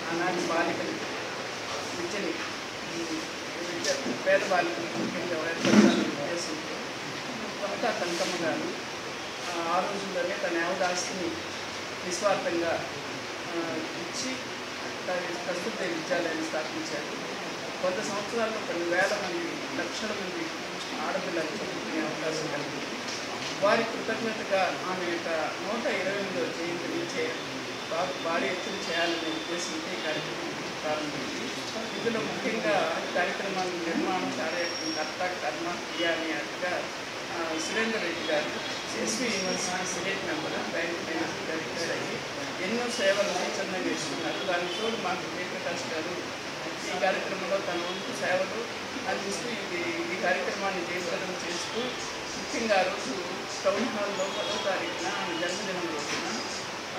ఆనాటి బాలికలు విద్యని ఉమ్, విద్య పేద బాలికలకు ముఖ్యంగా ఏర్పడాలనే ఉద్దేశంతో కనుక కనకమ్మ గారు ఆ, ఆ రోజుల్లోనే తన యావదాస్తిని నిస్వార్థంగా ఆ, ఇచ్చి దాని కస్తూరి విద్యాలయాన్ని స్థాపించారు వంద సంవత్సరాల్లో కొన్ని వేల మంది లక్షల మంది ఆడపిల్లలు చదువుకునే అవకాశం కలిగింది వారి కృతజ్ఞతగా ఆమె యొక్క నూట ఇరవై ఎనిమిదో జయంతిని చే బా- భారీ ఎత్తున చేయాలనే ఉద్దేశంతో ఈ కార్యక్రమం ప్రారంభించి ఇందులో ముఖ్యంగా ఈ కార్యక్రమాల నిర్మాణం కార్యక్రమం కర్త కర్మ క్రియ అనేట్టుగా ఆ, సురేందర్ రెడ్డి గారు SV university senate member bank manager director అయ్యి ఎన్నో సేవలు స్వచ్ఛందంగా చేస్తున్నారు దానికి తోడు మాకు జయప్రకాష్ గారు ఈ కార్యక్రమంలో తన వంతు సేవలు అందిస్తూ ఇది ఈ కార్యక్రమాన్ని జయప్రదం చేస్తూ ముఖ్యంగా ఆ రోజు టౌన్ హాల్లో పదో తారీఖున ఆమె జన్మదినం రోజున ఆ,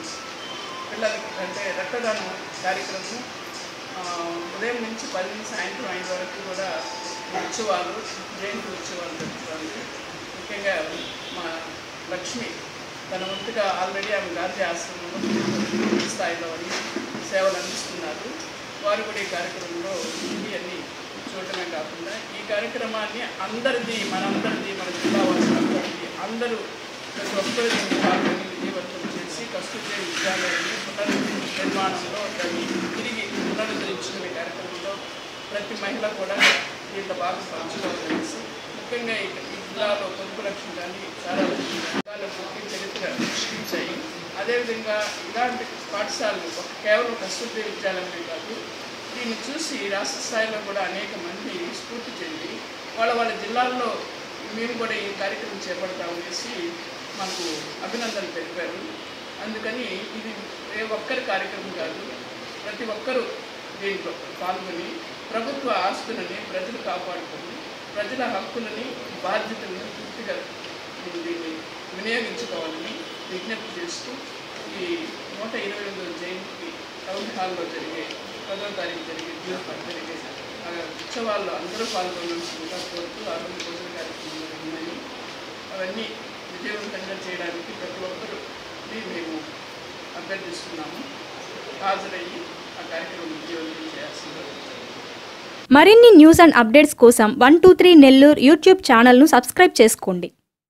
పిల్లలకి అంటే రక్తదానం కార్యక్రమం ఆ, ఉదయం నుంచి పది నుంచి సాయంత్రం ఐదు వరకు కూడా ఉత్సవాలు జయంతి ఉత్సవాలు జరుపుతారు ముఖ్యంగా మా లక్ష్మి తన వంతుగా ఆల్రెడీ ఆమె గాంధీ ఆశ్రమంలో పూర్తి స్థాయిలో అన్ని సేవలు అందిస్తున్నారు వారు కూడా ఈ కార్యక్రమంలో ఉండి అన్ని చూడటమే కాకుండా ఈ కార్యక్రమాన్ని అందరిది మనందరిది మన జిల్లా వాసులందరిది అందరూ ప్రతి ఒక్కరు దీన్ని పాల్గొని విజయవంతం చేసి కస్తూరి విద్యాలయాన్ని పునర్ నిర్మాణంలో దాన్ని తిరిగి పునరుద్ధరించుకునే కార్యక్రమంలో ప్రతి మహిళ కూడా దీంట్లో బాగా పంచుకోవాలనేసి ముఖ్యంగా ఈ ఈ జిల్లాలో పొదుపు లక్ష్యం కానీ చాలా జిల్లాలో ముఖ్య చరిత్ర సృష్టించాయి అదేవిధంగా ఇలాంటి పాఠశాలలు ఒక కేవలం కస్తూరి విద్యాలయమే కాదు దీన్ని చూసి రాష్ట్ర స్థాయిలో కూడా అనేక మంది స్ఫూర్తి చెంది వాళ్ళ వాళ్ళ జిల్లాల్లో మేము కూడా ఈ కార్యక్రమం చేపడతామనేసి మనకు అభినందనలు తెలిపారు అందుకని ఇది ఏ ఒక్కరి కార్యక్రమం కాదు ప్రతి ఒక్కరూ దీంట్లో పాల్గొని ప్రభుత్వ ఆస్తులని ప్రజలు కాపాడుకొని ప్రజల హక్కులని బాధ్యతలను పూర్తిగా దీన్ని వినియోగించుకోవాలని విజ్ఞప్తి చేస్తూ ఈ నూట ఇరవై ఎనిమిదో జయంతికి టౌన్ హాల్లో జరిగే పదో తారీఖు జరిగే జూన్ పది జరిగే ఆ ఉత్సవాల్లో అందరూ పాల్గొనాల్సిందిగా కోరుతూ ఆ రోజు భోజన కార్యక్రమం జరిగిందని అవన్నీ విజయవంతంగా చేయడానికి ప్రతి ఒక్కరూ మేము అభ్యర్థిస్తున్నాము హాజరయ్యి ఆ కార్యక్రమం విజయవంతం చేయాల్సిందిగా మరిన్ని న్యూస్ అండ్ అప్డేట్స్ కోసం one two three Nellore YouTube ఛానల్ను సబ్స్క్రైబ్ చేసుకోండి